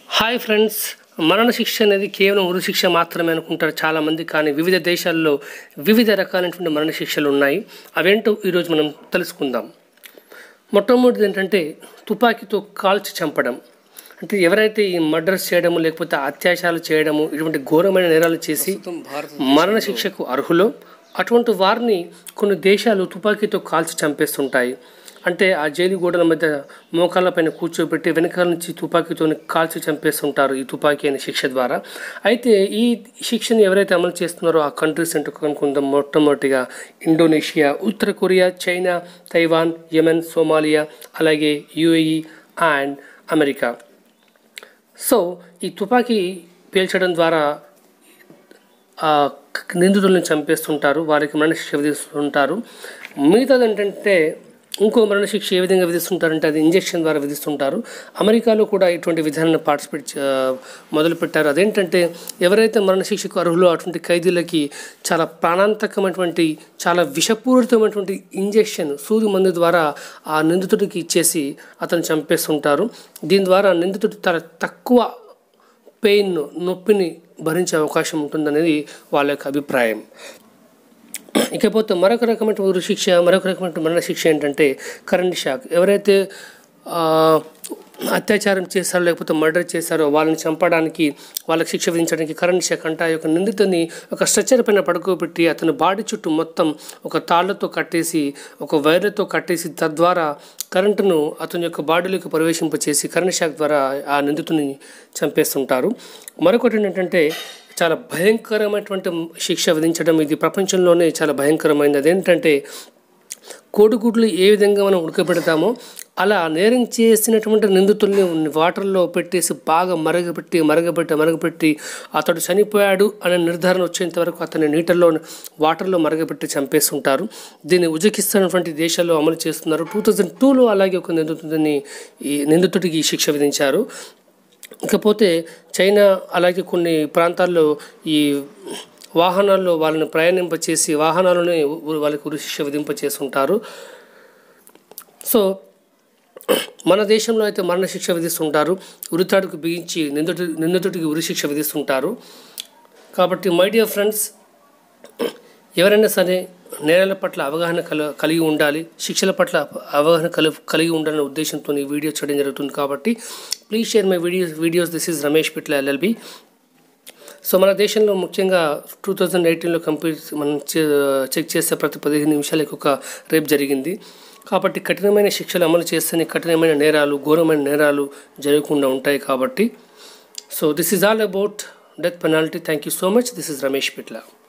hi friends మరణ శిక్ష అనేది కేవలం ఉరి శిక్ష మాత్రమే అనుకుంటారు చాలామంది కానీ వివిధ దేశాల్లో వివిధ రకాలైనటువంటి మరణ శిక్షలు ఉన్నాయి అవేంటో ఈరోజు మనం తెలుసుకుందాం మొట్టమొదటిది ఏంటంటే తుపాకీతో కాల్చి చంపడం అంటే ఎవరైతే ఈ మర్డర్స్ చేయడము లేకపోతే అత్యాచారాలు చేయడము ఇటువంటి ఘోరమైన నేరాలు చేసి మరణ శిక్షకు అర్హులో అటువంటి వారిని కొన్ని దేశాలు తుపాకీతో కాల్చి చంపేస్తుంటాయి అంటే ఆ జైలు గోడల మధ్య మోకాళ్ళపైన కూర్చోబెట్టి వెనకాల నుంచి తుపాకీతో కాల్చి చంపేస్తుంటారు ఈ తుపాకీ అనే శిక్ష ద్వారా అయితే ఈ శిక్షను ఎవరైతే అమలు చేస్తున్నారో ఆ కంట్రీస్ అంటే కనుక్కుందాం మొట్టమొదటిగా ఇండోనేషియా ఉత్తర Korea China Taiwan Yemen Somalia అలాగే యుఏఈ అండ్ అమెరికా సో ఈ తుపాకీ పేల్చడం ద్వారా ఆ నిందితులను చంపేస్తుంటారు వారికి మరణశిక్ష విధిస్తుంటారు మిగతాది ఏంటంటే ఇంకో మరణశిక్ష ఏ విధంగా విధిస్తుంటారంటే అది ఇంజెక్షన్ ద్వారా విధిస్తుంటారు అమెరికాలో కూడా ఇటువంటి విధానాన్ని పార్టిసిపేట్ చే- మొదలుపెట్టారు అదేంటంటే ఎవరైతే మరణశిక్షకు అర్హులో అటువంటి ఖైదీలకి చాలా ప్రాణాంతకమైనటువంటి చాలా విషపూరితమైనటువంటి ఇంజెక్షన్ సూది మందు ద్వారా ఆ నిందితుడికి ఇచ్చేసి అతను చంపేస్తుంటారు దీని ద్వారా నిందితుడు చాలా తక్కువ పెయిన్ నొప్పిని భరించే అవకాశం ఉంటుందనేది వాళ్ళ యొక్క అభిప్రాయం ఇకపోతే మరొక రకమైన ఉరి శిక్ష మరొక రకమైన మరణ శిక్ష ఏంటంటే కరెంట్ షాక్ ఎవరైతే ఆ, అత్యాచారం చేశారో లేకపోతే మర్డర్ చేశారో వాళ్ళని చంపడానికి వాళ్ళకి శిక్ష విధించడానికి కరెంట్ షాక్ అంటే ఆ యొక్క నిందితుని ఒక స్ట్రక్చర్ పైన పడుకోబెట్టి అతని బాడీ చుట్టూ మొత్తం ఒక తాళ్లతో కట్టేసి ఒక వైర్లతో కట్టేసి తద్వారా కరెంటును అతని యొక్క బాడీలోకి ప్రవేశింపచేసి కరెంట్ షాక్ ద్వారా ఆ నిందితుని చంపేస్తుంటారు మరొకటి ఏంటంటే చాలా భయంకరమైనటువంటి శిక్ష విధించడం ఇది ప్రపంచంలోనే చాలా భయంకరమైనది అదేంటంటే కోడిగుడ్లు ఏ విధంగా మనం ఉడకబెడతామో అలా నేరం చేసినటువంటి నిందితుల్ని వాటర్లో పెట్టేసి బాగా మరగపెట్టి మరగపెట్టి మరగపెట్టి అతడు చనిపోయాడు అనే నిర్ధారణ వచ్చేంత వరకు అతని నీటిలో వాటర్లో మరగపెట్టి చంపేస్తుంటారు దీన్ని ఉజకిస్తున్నటువంటి దేశాల్లో అమలు చేస్తున్నారు టూ థౌజండ్ టూలో అలాగే ఒక నిందితుడిని ఈ నిందితుడికి ఈ శిక్ష విధించారు ఇకపోతే చైనా అలాగే కొన్ని ప్రాంతాల్లో ఈ వాహనాల్లో వాళ్ళని ప్రయాణింపచేసి వాహనాలను వాళ్ళకి ఉరి శిక్ష విధింపచేస్తుంటారు సో మన దేశంలో అయితే మరణశిక్ష విధిస్తుంటారు ఉరితాడుకు బిగించి నిందితు నిందితుడికి ఉరిశిక్ష విధిస్తుంటారు కాబట్టి మై డియర్ ఫ్రెండ్స్ ఎవరైనా సరే నేరాల పట్ల అవగాహన కల కలిగి ఉండాలి శిక్షల పట్ల అవగాహన కలి కలిగి ఉండాలనే ఉద్దేశంతో ఈ వీడియో చేయడం జరుగుతుంది కాబట్టి please share my videos videos this is Ramesh Pitla LLB so మన దేశంలో ముఖ్యంగా టూ థౌజండ్ ఎయిటీన్లో కంప్లీట్ మనం చే- చెక్ చేస్తే ప్రతి పదిహేను నిమిషాలకు ఒక రేప్ జరిగింది కాబట్టి కఠినమైన శిక్షలు అమలు చేస్తేనే కఠినమైన నేరాలు ఘోరమైన నేరాలు జరగకుండా ఉంటాయి కాబట్టి so this is all about death penalty thank you so much this is Ramesh Pitla